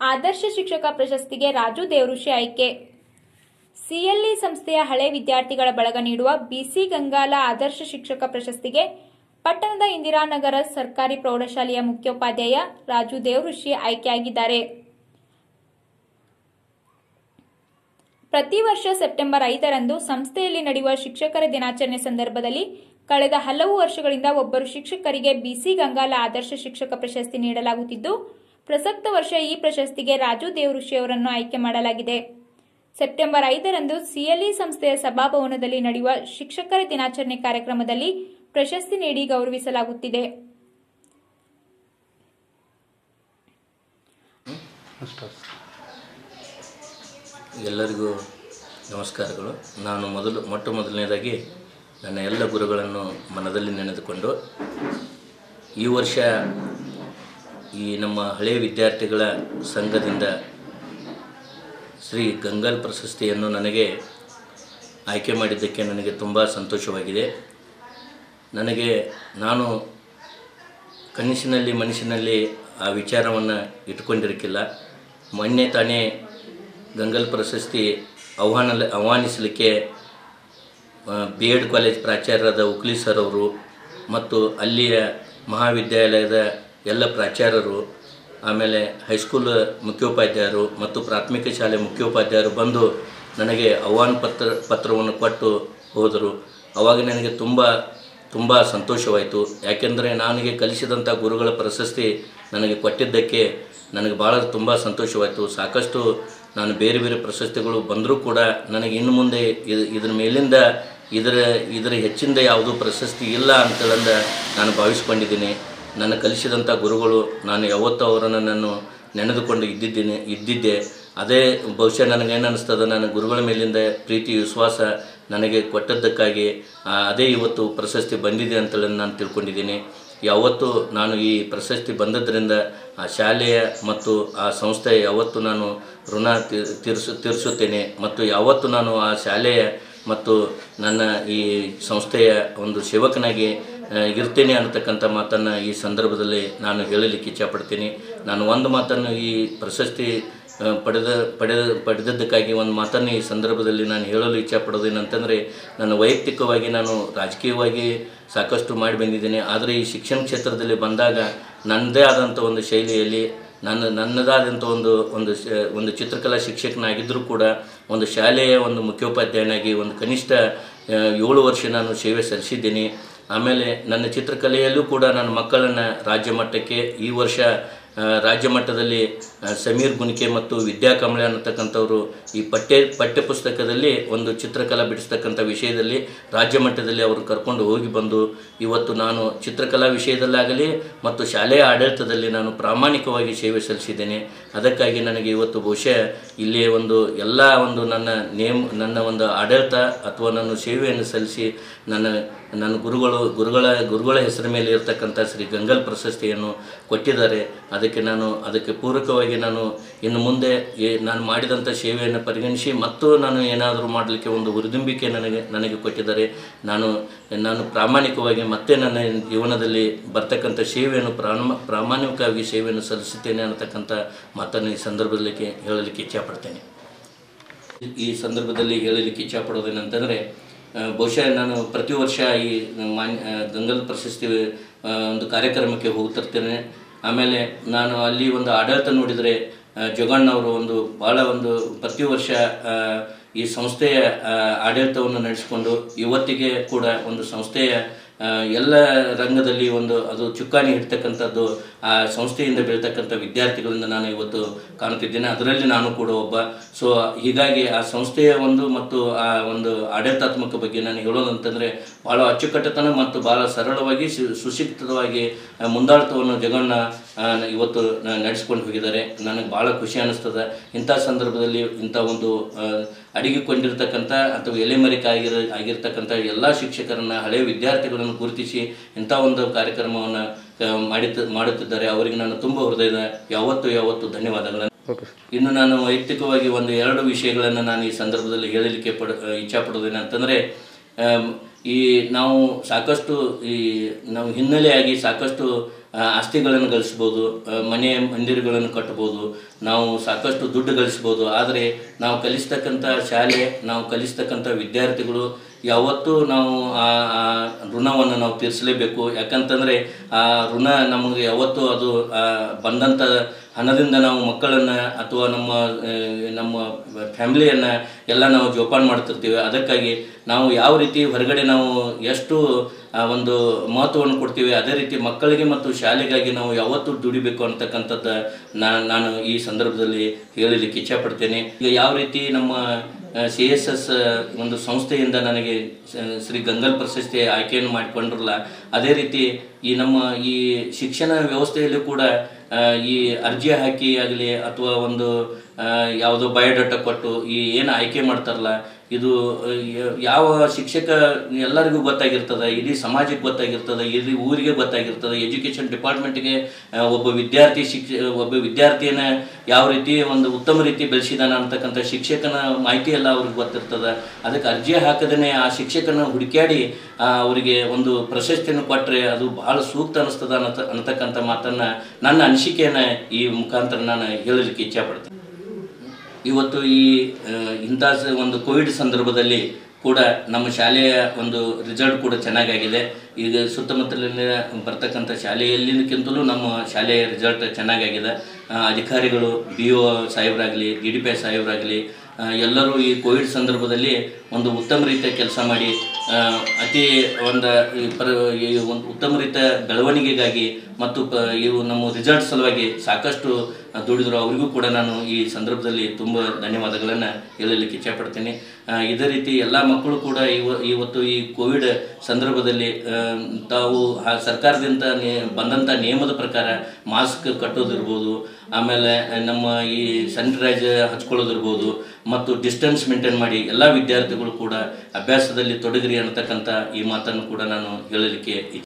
ಆದರ್ಶ ಶಿಕ್ಷಕ ಪ್ರಶಸ್ತಿಗೆ ರಾಜು ದೇವಋಷಿ ಆಯ್ಕೆ ಸಿಎಲ್ಇ ಸಂಸ್ಥೆಯ ಹಳೆ ವಿದ್ಯಾರ್ಥಿಗಳ ಬಳಗ ನೀಡುವ ಬಿಸಿ ಗಂಗಾಲ ಆದರ್ಶ ಶಿಕ್ಷಕ ಪ್ರಶಸ್ತಿಗೆ ಪಟ್ಟಣದ ಇಂದಿರಾನಗರ ಸರ್ಕಾರಿ ಪ್ರೌಢಶಾಲೆಯ ಮುಖ್ಯೋಪಾಧ್ಯಾಯ ರಾಜು ದೇವಋಷಿ ಆಯ್ಕೆಯಾಗಿದ್ದಾರೆ ಪ್ರತಿ ವರ್ಷ ಸೆಪ್ಟೆಂಬರ್ ಐದರಂದು ಸಂಸ್ಥೆಯಲ್ಲಿ ನಡೆಯುವ ಶಿಕ್ಷಕರ ದಿನಾಚರಣೆ ಸಂದರ್ಭದಲ್ಲಿ ಕಳೆದ ಹಲವು ವರ್ಷಗಳಿಂದ ಒಬ್ಬರು ಶಿಕ್ಷಕರಿಗೆ ಬಿಸಿ ಗಂಗಾಲ ಆದರ್ಶ ಶಿಕ್ಷಕ ಪ್ರಶಸ್ತಿ ನೀಡಲಾಗುತ್ತಿದ್ದು ಪ್ರಸಕ್ತ ವರ್ಷ ಈ ಪ್ರಶಸ್ತಿಗೆ ರಾಜು ದೇವಋಷಿ ಅವರನ್ನು ಆಯ್ಕೆ ಮಾಡಲಾಗಿದೆ ಸೆಪ್ಟೆಂಬರ್ ಐದರಂದು ಸಿಎಲ್ಇ ಸಂಸ್ಥೆಯ ಸಭಾಭವನದಲ್ಲಿ ನಡೆಯುವ ಶಿಕ್ಷಕರ ದಿನಾಚರಣೆ ಕಾರ್ಯಕ್ರಮದಲ್ಲಿ ಪ್ರಶಸ್ತಿ ನೀಡಿ ಗೌರವಿಸಲಾಗುತ್ತಿದೆ ಎಲ್ಲರಿಗೂ ನಮಸ್ಕಾರಗಳು ನಾನು ಮೊದಲು ಮೊಟ್ಟ ಮೊದಲನೇದಾಗಿ ನನ್ನ ಎಲ್ಲ ಗುರುಗಳನ್ನು ಮನದಲ್ಲಿ ನೆನೆದುಕೊಂಡು ಈ ವರ್ಷ ಈ ನಮ್ಮ ಹಳೆಯ ವಿದ್ಯಾರ್ಥಿಗಳ ಸಂಘದಿಂದ ಶ್ರೀ ಗಂಗಲ್ ಪ್ರಶಸ್ತಿಯನ್ನು ನನಗೆ ಆಯ್ಕೆ ಮಾಡಿದ್ದಕ್ಕೆ ನನಗೆ ತುಂಬ ಸಂತೋಷವಾಗಿದೆ ನನಗೆ ನಾನು ಕನಸಿನಲ್ಲಿ ಮನಸ್ಸಿನಲ್ಲಿ ಆ ವಿಚಾರವನ್ನು ಇಟ್ಕೊಂಡಿರಕ್ಕಿಲ್ಲ ಮೊನ್ನೆ ತಾನೇ ಗಂಗಲ್ ಪ್ರಶಸ್ತಿ ಆಹ್ವಾನ ಆಹ್ವಾನಿಸಲಿಕ್ಕೆ ಬಿ ಎಡ್ ಕಾಲೇಜ್ ಪ್ರಾಚಾರ್ಯರಾದ ಉಕ್ಲಿ ಸರ್ ಅವರು ಮತ್ತು ಅಲ್ಲಿಯ ಮಹಾವಿದ್ಯಾಲಯದ ಎಲ್ಲ ಪ್ರಾಚಾರ್ಯರು ಆಮೇಲೆ ಹೈಸ್ಕೂಲ್ ಮುಖ್ಯೋಪಾಧ್ಯಾಯರು ಮತ್ತು ಪ್ರಾಥಮಿಕ ಶಾಲೆ ಮುಖ್ಯೋಪಾಧ್ಯಾಯರು ಬಂದು ನನಗೆ ಆಹ್ವಾನ ಪತ್ರ ಪತ್ರವನ್ನು ಕೊಟ್ಟು ಹೋದರು ಅವಾಗ ನನಗೆ ತುಂಬ ತುಂಬ ಸಂತೋಷವಾಯಿತು ಯಾಕೆಂದರೆ ನನಗೆ ಕಲಿಸಿದಂಥ ಗುರುಗಳ ಪ್ರಶಸ್ತಿ ನನಗೆ ಕೊಟ್ಟಿದ್ದಕ್ಕೆ ನನಗೆ ಭಾಳ ತುಂಬ ಸಂತೋಷವಾಯಿತು ಸಾಕಷ್ಟು ನಾನು ಬೇರೆ ಬೇರೆ ಪ್ರಶಸ್ತಿಗಳು ಬಂದರೂ ಕೂಡ ನನಗೆ ಇನ್ನು ಮುಂದೆ ಇದು ಇದ್ರ ಮೇಲಿಂದ ಇದರ ಇದರ ಹೆಚ್ಚಿಂದ ಯಾವುದೂ ಪ್ರಶಸ್ತಿ ಇಲ್ಲ ಅಂತೇಳಂದ ನಾನು ಭಾವಿಸ್ಕೊಂಡಿದ್ದೀನಿ ನನ್ನ ಕಲಿಸಿದಂಥ ಗುರುಗಳು ನಾನು ಯಾವತ್ತೂ ಅವರನ್ನು ನಾನು ನೆನೆದುಕೊಂಡು ಇದ್ದಿದ್ದೀನಿ ಇದ್ದಿದ್ದೆ ಅದೇ ಬಹುಶಃ ನನಗೇನು ಅನ್ನಿಸ್ತದೆ ನನ್ನ ಗುರುಗಳ ಮೇಲಿಂದ ಪ್ರೀತಿ ವಿಶ್ವಾಸ ನನಗೆ ಕೊಟ್ಟದ್ದಕ್ಕಾಗಿ ಆ, ಅದೇ ಇವತ್ತು ಪ್ರಶಸ್ತಿ ಬಂದಿದೆ ಅಂತೇಳಿ ನಾನು ತಿಳ್ಕೊಂಡಿದ್ದೀನಿ ಯಾವತ್ತು ನಾನು ಈ ಪ್ರಶಸ್ತಿ ಬಂದದ್ರಿಂದ ಆ ಶಾಲೆಯ ಮತ್ತು ಆ ಸಂಸ್ಥೆಯ ಯಾವತ್ತು ನಾನು ಋಣ ತೀರ್- ತೀರಿಸು ತೀರಿಸುತ್ತೇನೆ ಮತ್ತು ಯಾವತ್ತು ನಾನು ಆ ಶಾಲೆಯ ಮತ್ತು ನನ್ನ ಈ ಸಂಸ್ಥೆಯ ಒಂದು ಸೇವಕನಾಗಿ ಆ, ಇರ್ತೇನೆ ಅನ್ನತಕ್ಕಂಥ ಮಾತನ್ನು ಈ ಸಂದರ್ಭದಲ್ಲಿ ನಾನು ಹೇಳಲಿಕ್ಕೆ ಇಚ್ಛಪಡ್ತೀನಿ ನಾನು ಒಂದು ಮಾತನ್ನು ಈ ಪ್ರಶಸ್ತಿ ಆ, ಪಡೆದ ಪಡೆದ ಪಡೆದದ್ದಕ್ಕಾಗಿ ಒಂದು ಮಾತನ್ನು ಈ ಸಂದರ್ಭದಲ್ಲಿ ನಾನು ಹೇಳಲು ಇಚ್ಛಪಡೋದು ಏನಂತಂದರೆ ನನ್ನ ವೈಯಕ್ತಿಕವಾಗಿ ನಾನು ರಾಜಕೀಯವಾಗಿ ಸಾಕಷ್ಟು ಮಾಡಿ ಬಂದಿದ್ದೇನೆ ಆದರೆ ಈ ಶಿಕ್ಷಣ ಕ್ಷೇತ್ರದಲ್ಲಿ ಬಂದಾಗ ನನ್ನದೇ ಆದಂಥ ಒಂದು ಶೈಲಿಯಲ್ಲಿ ನನ್ನ ನನ್ನದಾದಂಥ ಒಂದು ಒಂದು ಶ- ಒಂದು ಚಿತ್ರಕಲಾ ಶಿಕ್ಷಕನಾಗಿದ್ದರೂ ಕೂಡ ಒಂದು ಶಾಲೆಯ ಒಂದು ಮುಖ್ಯೋಪಾಧ್ಯಾಯನಾಗಿ ಒಂದು ಕನಿಷ್ಠ ಆ, ಏಳು ವರ್ಷ ನಾನು ಸೇವೆ ಸಲ್ಲಿಸಿದ್ದೀನಿ ಆಮೇಲೆ ನನ್ನ ಚಿತ್ರಕಲೆಯಲ್ಲೂ ಕೂಡ ನನ್ನ ಮಕ್ಕಳನ್ನು ರಾಜ್ಯ ಮಟ್ಟಕ್ಕೆ ಈ ವರ್ಷ ಆ, ರಾಜ್ಯ ಮಟ್ಟದಲ್ಲಿ ಆ, ಸಮೀರ್ ಗುಣಿಕೆ ಮತ್ತು ವಿದ್ಯಾ ಕಮಳೆ ಅನ್ನತಕ್ಕಂಥವ್ರು ಈ ಪಠ್ಯ ಪಠ್ಯಪುಸ್ತಕದಲ್ಲಿ ಒಂದು ಚಿತ್ರಕಲಾ ಬಿಡಿಸ್ತಕ್ಕಂಥ ವಿಷಯದಲ್ಲಿ ರಾಜ್ಯ ಮಟ್ಟದಲ್ಲಿ ಅವರು ಕರ್ಕೊಂಡು ಹೋಗಿ ಬಂದು ಇವತ್ತು ನಾನು ಚಿತ್ರಕಲಾ ವಿಷಯದಲ್ಲಾಗಲಿ ಮತ್ತು ಶಾಲೆಯ ಆಡಳಿತದಲ್ಲಿ ನಾನು ಪ್ರಾಮಾಣಿಕವಾಗಿ ಸೇವೆ ಸಲ್ಲಿಸಿದ್ದೇನೆ ಅದಕ್ಕಾಗಿ ನನಗೆ ಇವತ್ತು ಬಹುಶಃ ಇಲ್ಲಿ ಒಂದು ಎಲ್ಲ ಒಂದು ನನ್ನ ನೇಮ್ ನನ್ನ ಒಂದು ಆಡಳಿತ ಅಥವಾ ನನ್ನ ಸೇವೆಯನ್ನು ಸಲ್ಲಿಸಿ ನನ್ನ ನನ್ನ ಗುರುಗಳು ಗುರುಗಳ ಗುರುಗಳ ಹೆಸರ ಮೇಲೆ ಇರತಕ್ಕಂಥ ಶ್ರೀ ಗಂಗಲ್ ಪ್ರಶಸ್ತಿಯನ್ನು ಕೊಟ್ಟಿದ್ದಾರೆ ಅದಕ್ಕೆ ನಾನು ಅದಕ್ಕೆ ಪೂರಕವಾಗಿ ನಾನು ಇನ್ನು ಮುಂದೆ ಏ- ನಾನು ಮಾಡಿದಂಥ ಸೇವೆಯನ್ನು ಪರಿಗಣಿಸಿ ಮತ್ತು ನಾನು ಏನಾದರೂ ಮಾಡಲಿಕ್ಕೆ ಒಂದು ಹುರಿದುಂಬಿಕೆ ನನಗೆ ನನಗೆ ಕೊಟ್ಟಿದ್ದಾರೆ ನಾನು ನಾನು ಪ್ರಾಮಾಣಿಕವಾಗಿ ಮತ್ತೆ ನನ್ನ ಜೀವನದಲ್ಲಿ ಬರ್ತಕ್ಕಂಥ ಸೇವೆಯನ್ನು ಪ್ರಾಮ ಪ್ರಾಮಾಣಿಕವಾಗಿ ಸೇವೆಯನ್ನು ಸಲ್ಲಿಸುತ್ತೇನೆ ಅನ್ನತಕ್ಕಂಥ ಮಾತನ್ನು ಈ ಸಂದರ್ಭದಲ್ಲಿ ಹೇಳಲಿಕ್ಕೆ ಇಚ್ಛಪಡ್ತೇನೆ ಈ ಸಂದರ್ಭದಲ್ಲಿ ಹೇಳಲಿಕ್ಕೆ ಇಚ್ಛಪಡೋದೇನಂತಂದರೆ ಆ, ಬಹುಶಃ ನಾನು ಪ್ರತಿ ವರ್ಷ ಈ ಮಾನ್ಯ ಆ, ಗಂಗಲ್ ಪ್ರಶಸ್ತಿ ಆ, ಒಂದು ಕಾರ್ಯಕ್ರಮಕ್ಕೆ ಹೋಗ್ತಿರ್ತೇನೆ ಆಮೇಲೆ ನಾನು ಅಲ್ಲಿ ಒಂದು ಆಡಳಿತ ನೋಡಿದರೆ ಆ, ಜೋಗಣ್ಣವರು ಒಂದು ಭಾಳ ಒಂದು ಪ್ರತಿ ವರ್ಷ ಆ, ಈ ಸಂಸ್ಥೆಯ ಆ, ಆಡಳಿತವನ್ನು ನಡೆಸಿಕೊಂಡು ಇವತ್ತಿಗೆ ಕೂಡ ಒಂದು ಸಂಸ್ಥೆಯ ಆ, ಎಲ್ಲ ರಂಗದಲ್ಲಿ ಒಂದು ಅದು ಚುಕ್ಕಾಣಿ ಹಿಡ್ತಕ್ಕಂಥದ್ದು ಆ ಸಂಸ್ಥೆಯಿಂದ ಬೆಳೀತಕ್ಕಂಥ ವಿದ್ಯಾರ್ಥಿಗಳಿಂದ ನಾನು ಇವತ್ತು ಕಾಣುತ್ತಿದ್ದೇನೆ ಅದರಲ್ಲಿ ನಾನು ಕೂಡ ಒಬ್ಬ ಸೊ ಹೀಗಾಗಿ ಆ ಸಂಸ್ಥೆಯ ಒಂದು ಮತ್ತು ಆ ಒಂದು ಆಡಳಿತಾತ್ಮಕ ಬಗ್ಗೆ ನಾನು ಹೇಳೋದಂತಂದರೆ ಭಾಳ ಅಚ್ಚುಕಟ್ಟತನ ಮತ್ತು ಭಾಳ ಸರಳವಾಗಿ ಸು- ಸುಶಿಕ್ಷಿತವಾಗಿ ಆ, ಮುಂದಾಳತ್ವವನ್ನು ಜಗನ್ನ ಆ, ಇವತ್ತು ನ- ನಡೆಸ್ಕೊಂಡು ಹೋಗಿದ್ದಾರೆ ನನಗೆ ಭಾಳ ಖುಷಿ ಅನ್ನಿಸ್ತದೆ ಇಂಥ ಸಂದರ್ಭದಲ್ಲಿ ಇಂಥ ಒಂದು ಆ, ಅಡಗಿಕೊಂಡಿರ್ತಕ್ಕಂಥ ಅಥವಾ ಎಲೆಮರಿಕಾಗಿರ ಆಗಿರ್ತಕ್ಕಂಥ ಎಲ್ಲ ಶಿಕ್ಷಕರನ್ನ ಹಳೆಯ ವಿದ್ಯಾರ್ಥಿಗಳನ್ನು ಗುರುತಿಸಿ ಇಂಥ ಒಂದು ಕಾರ್ಯಕ್ರಮವನ್ನು ಮಾಡಿತ ಮಾಡುತ್ತಿದ್ದಾರೆ ಅವರಿಗೆ ನಾನು ತುಂಬ ಹೃದಯದ ಯಾವತ್ತು ಯಾವತ್ತು ಧನ್ಯವಾದಗಳನ್ನು ಇನ್ನು ನಾನು ವೈಯಕ್ತಿಕವಾಗಿ ಒಂದು ಎರಡು ವಿಷಯಗಳನ್ನು ನಾನು ಈ ಸಂದರ್ಭದಲ್ಲಿ ಹೇಳಲಿಕ್ಕೆ ಪಡ ಇಚ್ಛಪಡೋದೇನಂತಂದರೆ ಆಮ್, ಈ ನಾವು ಸಾಕಷ್ಟು ಈ ನಾವು ಹಿನ್ನೆಲೆಯಾಗಿ ಸಾಕಷ್ಟು ಆ, ಆಸ್ತಿಗಳನ್ನು ಗಳಿಸ್ಬೋದು ಆ, ಮನೆ ಮಂದಿರಗಳನ್ನು ಕಟ್ಬೋದು ನಾವು ಸಾಕಷ್ಟು ದುಡ್ಡು ಗಳಿಸ್ಬೋದು ಆದರೆ ನಾವು ಕಲಿಸ್ತಕ್ಕಂಥ ಶಾಲೆ ನಾವು ಕಲಿಸ್ತಕ್ಕಂಥ ವಿದ್ಯಾರ್ಥಿಗಳು ಯಾವತ್ತೂ ನಾವು ಆ ಆ ಋಣವನ್ನು ನಾವು ತೀರಿಸಲೇಬೇಕು ಯಾಕಂತಂದರೆ ಆ ಋಣ ನಮಗೆ ಯಾವತ್ತೂ ಅದು ಆ, ಬಂದಂಥ ಹಣದಿಂದ ನಾವು ಮಕ್ಕಳನ್ನು ಅಥವಾ ನಮ್ಮ ಆ, ನಮ್ಮ ಫ್ಯಾಮಿಲಿಯನ್ನು ಎಲ್ಲ ನಾವು ಜೋಪಾನ ಮಾಡ್ತಿರ್ತೀವಿ ಅದಕ್ಕಾಗಿ ನಾವು ಯಾವ ರೀತಿ ಹೊರಗಡೆ ನಾವು ಎಷ್ಟು ಆ, ಒಂದು ಮಹತ್ವವನ್ನು ಕೊಡ್ತೀವಿ ಅದೇ ರೀತಿ ಮಕ್ಕಳಿಗೆ ಮತ್ತು ಶಾಲೆಗಾಗಿ ನಾವು ಯಾವತ್ತೂ ದುಡಿಬೇಕು ಅಂತಕ್ಕಂಥದ್ದು ನಾನು ನಾನು ಈ ಸಂದರ್ಭದಲ್ಲಿ ಹೇಳಲಿಕ್ಕೆ ಇಚ್ಛಪಡ್ತೇನೆ ಈಗ ಯಾವ ರೀತಿ ನಮ್ಮ ಸಿ ಎಸ್ ಎಸ್ ಒಂದು ಸಂಸ್ಥೆಯಿಂದ ನನಗೆ ಸ- ಶ್ರೀ ಗಂಗಲ್ ಪ್ರಶಸ್ತಿ ಆಯ್ಕೆಯನ್ನು ಮಾಡಿಕೊಂಡ್ರಲ್ಲ ಅದೇ ರೀತಿ ಈ ನಮ್ಮ ಈ ಶಿಕ್ಷಣ ವ್ಯವಸ್ಥೆಯಲ್ಲೂ ಕೂಡ ಆ, ಈ ಅರ್ಜಿ ಹಾಕಿ ಆಗಲಿ ಅಥವಾ ಒಂದು ಆ, ಯಾವುದೋ ಬಯೋಡಾಟಾ ಕೊಟ್ಟು ಈ ಏನು ಆಯ್ಕೆ ಮಾಡ್ತಾರಲ್ಲ ಇದು ಆ, ಯ- ಯಾವ ಶಿಕ್ಷಕ ಎಲ್ಲರಿಗೂ ಗೊತ್ತಾಗಿರ್ತದೆ ಇಡೀ ಸಮಾಜಕ್ಕೆ ಗೊತ್ತಾಗಿರ್ತದೆ ಇಡೀ ಊರಿಗೆ ಗೊತ್ತಾಗಿರ್ತದೆ ಎಜುಕೇಷನ್ ಡಿಪಾರ್ಟ್ಮೆಂಟ್ಗೆ ಒಬ್ಬ ವಿದ್ಯಾರ್ಥಿ ಶಿಕ್ಷ ಒಬ್ಬ ವಿದ್ಯಾರ್ಥಿಯನ್ನ ಯಾವ ರೀತಿ ಒಂದು ಉತ್ತಮ ರೀತಿ ಬೆಳೆಸಿದಾನ ಅಂತಕ್ಕಂಥ ಶಿಕ್ಷಕನ ಮಾಹಿತಿ ಎಲ್ಲ ಅವ್ರಿಗೆ ಗೊತ್ತಿರ್ತದೆ ಅದಕ್ಕೆ ಅರ್ಜಿ ಹಾಕದೇ ಆ ಶಿಕ್ಷಕನ ಹುಡುಕ್ಯಾಡಿ ಆ, ಅವರಿಗೆ ಒಂದು ಪ್ರಶಸ್ತಿಯನ್ನು ಕೊಟ್ಟರೆ ಅದು ಬಹಳ ಸೂಕ್ತ ಅನಿಸ್ತದ ಅನ್ನತ ಅನ್ನತಕ್ಕಂಥ ಮಾತನ್ನು ನನ್ನ ಅನಿಸಿಕೆಯನ್ನು ಈ ಮುಖಾಂತರ ನಾನು ಹೇಳಲಿಕ್ಕೆ ಇಚ್ಛಪಡ್ತೇನೆ ಇವತ್ತು ಈ ಆ, ಇಂಥ ಸ- ಒಂದು ಕೋವಿಡ್ ಸಂದರ್ಭದಲ್ಲಿ ಕೂಡ ನಮ್ಮ ಶಾಲೆಯ ಒಂದು ರಿಸಲ್ಟ್ ಕೂಡ ಚೆನ್ನಾಗಾಗಿದೆ ಈಗ ಸುತ್ತಮುತ್ತಲಿನ ಬರ್ತಕ್ಕಂಥ ಶಾಲೆಯಲ್ಲಿನಕ್ಕಿಂತಲೂ ನಮ್ಮ ಶಾಲೆಯ ರಿಸಲ್ಟ್ ಚೆನ್ನಾಗಾಗಿದೆ ಆ, ಅಧಿಕಾರಿಗಳು ಬಿ ಒ ಸಾಹೇಬರಾಗಲಿ ಡಿ ಡಿ ಪಿ ಸಾಹೇಬರಾಗಲಿ ಆ, ಎಲ್ಲರೂ ಈ ಕೋವಿಡ್ ಸಂದರ್ಭದಲ್ಲಿ ಒಂದು ಉತ್ತಮ ರೀತಿಯ ಕೆಲಸ ಮಾಡಿ ಆ, ಅತಿ ಒಂದು ಈ ಪರ ಈ ಒಂದು ಉತ್ತಮ ರೀತಿಯ ಬೆಳವಣಿಗೆಗಾಗಿ ಮತ್ತು ಪ ಇವು ನಮ್ಮ ರಿಸಲ್ಟ್ ಸಲುವಾಗಿ ಸಾಕಷ್ಟು ದುಡಿದ್ರು ಅವರಿಗೂ ಕೂಡ ನಾನು ಈ ಸಂದರ್ಭದಲ್ಲಿ ತುಂಬ ಧನ್ಯವಾದಗಳನ್ನು ಹೇಳಲಿಕ್ಕೆ ಇಚ್ಛಪಡ್ತೀನಿ ಆ, ಇದೇ ರೀತಿ ಎಲ್ಲ ಮಕ್ಕಳು ಕೂಡ ಇವ ಇವತ್ತು ಈ ಕೋವಿಡ್ ಸಂದರ್ಭದಲ್ಲಿ ಆ, ತಾವು ಆ ಸರ್ಕಾರದಿಂದ ನೇ ಬಂದಂಥ ನಿಯಮದ ಪ್ರಕಾರ ಮಾಸ್ಕ್ ಕಟ್ಟೋದಿರ್ಬೋದು ಆಮೇಲೆ ನಮ್ಮ ಈ ಸ್ಯಾನಿಟೈಸ್ ಹಚ್ಕೊಳ್ಳೋದಿರ್ಬೋದು ಮತ್ತು ಡಿಸ್ಟೆನ್ಸ್ ಮೇಂಟೈನ್ ಮಾಡಿ ಎಲ್ಲ ವಿದ್ಯಾರ್ಥಿಗಳು ಕೂಡ ಅಭ್ಯಾಸದಲ್ಲಿ ತೊಡಗಿರಿ ಅನ್ನತಕ್ಕಂಥ ಈ ಮಾತನ್ನು ಕೂಡ ನಾನು ಹೇಳಲಿಕ್ಕೆ